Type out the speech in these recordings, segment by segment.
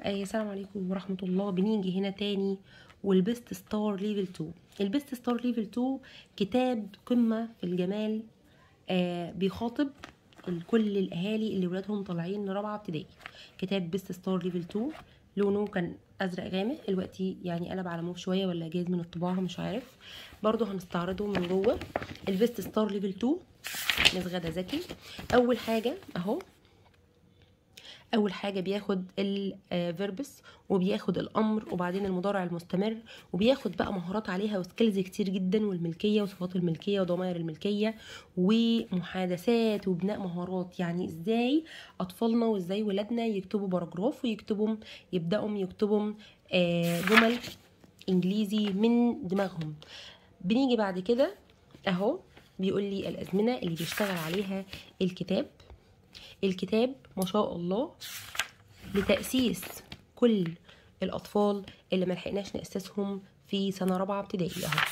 آه، السلام عليكم ورحمة الله بنيجي هنا تاني والبيست ستار ليفل 2 البيست ستار ليفل 2 كتاب قمة في الجمال آه بيخاطب كل الأهالي اللي ولادهم طالعين رابعة ابتدائي كتاب بيست ستار ليفل 2 لونه كان أزرق غامق دلوقتي يعني قلب على موف شوية ولا جايز من الطباعة مش عارف برضو هنستعرضه من جوه البيست ستار ليفل 2 مس غدا زكي أول حاجة أهو اول حاجه بياخد الفيربس وبياخد الامر وبعدين المضارع المستمر وبياخد بقى مهارات عليها وسكيلز كتير جدا والملكيه وصفات الملكيه وضمائر الملكيه ومحادثات وبناء مهارات يعني ازاي اطفالنا وازاي ولادنا يكتبوا باراجراف ويكتبوا يبداوا يكتبوا جمل انجليزي من دماغهم بنيجي بعد كده اهو بيقول لي الازمنه اللي بيشتغل عليها الكتاب الكتاب ما شاء الله لتأسيس كل الأطفال اللي ملحقناش نأسسهم في سنة رابعة ابتدائي أهو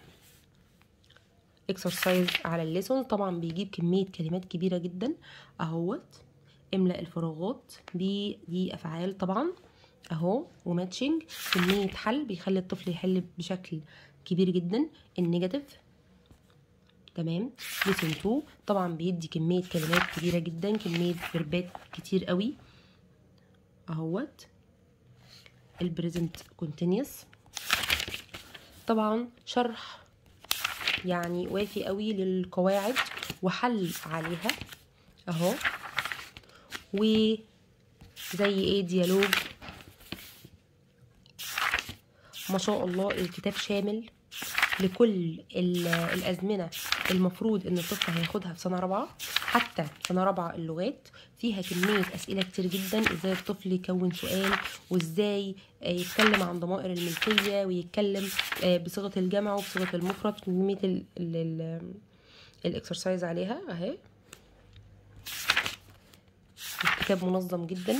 اكسرسايز على الليسون طبعا بيجيب كمية كلمات كبيرة جدا اهوت املأ الفراغات دي دي أفعال طبعا اهو وماتشنج كمية حل بيخلي الطفل يحل بشكل كبير جدا النيجاتيف تمام ليسون 2 طبعا بيدي كميه كلمات كبيره جدا كميه فيربات كتير قوي اهوت البريزنت كونتينيوس طبعا شرح يعني وافي قوي للقواعد وحل عليها اهو وزي ايه ديالوج ما شاء الله الكتاب شامل لكل الازمنه المفروض ان الطفل هياخدها في سنه رابعه حتى سنه رابعه اللغات فيها كميه اسئله كتير جدا ازاي الطفل يكون سؤال وازاي يتكلم عن ضمائر الملكيه ويتكلم بصيغه الجمع وبصيغه المفرد كميه الاكسرسايز عليها اهي الكتاب منظم جدا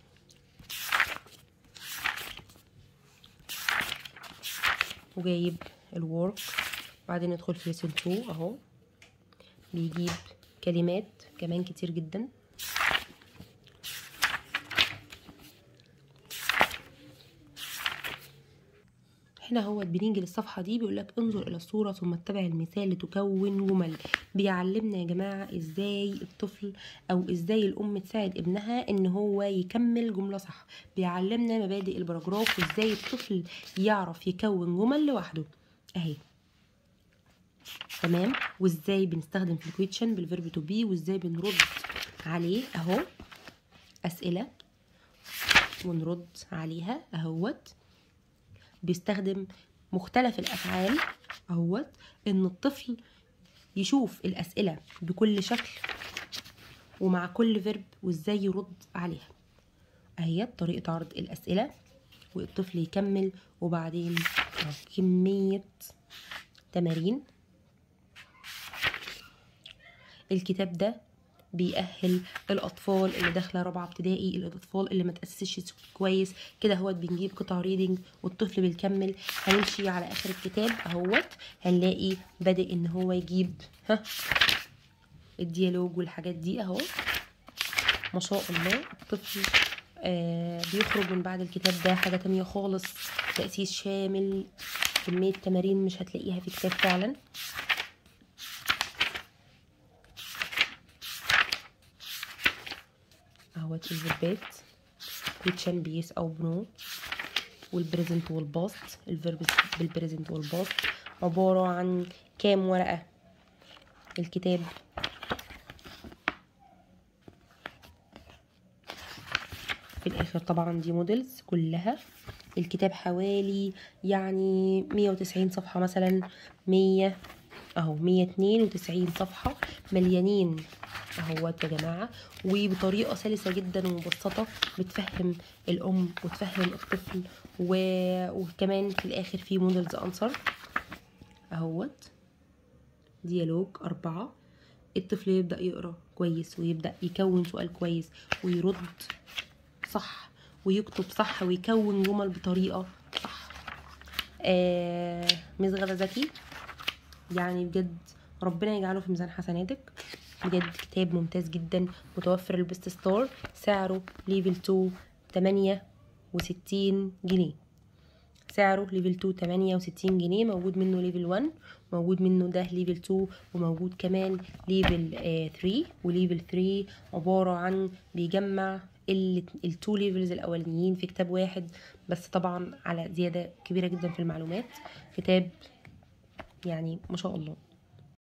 وجايب الورك بعدين ندخل في ليسون 2 اهو بيجيب كلمات كمان كتير جدا هنا هو بنيجي للصفحة دي بيقولك انظر إلى الصورة ثم اتبع المثال لتكون جمل بيعلمنا يا جماعة ازاي الطفل أو ازاي الأم تساعد ابنها إن هو يكمل جملة صح بيعلمنا مبادئ البراجراف وازاي الطفل يعرف يكون جمل لوحده اهي تمام وازاي بنستخدم في الكويتشن بالفيرب تو بي وازاي بنرد عليه اهو اسئله ونرد عليها اهوت بيستخدم مختلف الافعال اهوت ان الطفل يشوف الاسئله بكل شكل ومع كل فيرب وازاي يرد عليها اهي طريقه عرض الاسئله والطفل يكمل وبعدين كميه تمارين الكتاب ده بيأهل الأطفال اللي داخلة رابعة ابتدائي الأطفال اللي ما تأسسش كويس كده اهوت بنجيب قطع ريدنج والطفل بيكمل هنمشي على آخر الكتاب اهوت هنلاقي بادئ إن هو يجيب ها الديالوج والحاجات دي اهو ما شاء الله الطفل آه بيخرج من بعد الكتاب ده حاجة تانية خالص تأسيس شامل كمية تمارين مش هتلاقيها في كتاب فعلا اهوت الفيربات كويتشن بيس او بنو والبريزنت والباست الفيرب بالبريزنت والباست عبارة عن كام ورقة الكتاب في الاخر طبعا دي موديلز كلها الكتاب حوالي يعني مية وتسعين صفحة مثلا مية اهو مية اتنين وتسعين صفحة مليانين اهوت يا جماعة وبطريقة سلسة جدا ومبسطة بتفهم الام وتفهم الطفل و... وكمان في الاخر في مودلز انسر اهوت ديالوج اربعة الطفل يبدأ يقرأ كويس ويبدأ يكون سؤال كويس ويرد صح ويكتب صح ويكون جمل بطريقة صح آه مس غدا زكي يعني بجد ربنا يجعله في ميزان حسناتك بجد كتاب ممتاز جدا متوفر البست ستار سعره ليفل 2 8 وستين جنيه سعره ليفل 2 68 جنيه موجود منه ليفل 1 موجود منه ده ليفل 2 وموجود كمان ليفل 3 وليفل 3 عبارة عن بيجمع التو ليفلز الاولانيين في كتاب واحد بس طبعا على زيادة كبيرة جدا في المعلومات كتاب يعني ما شاء الله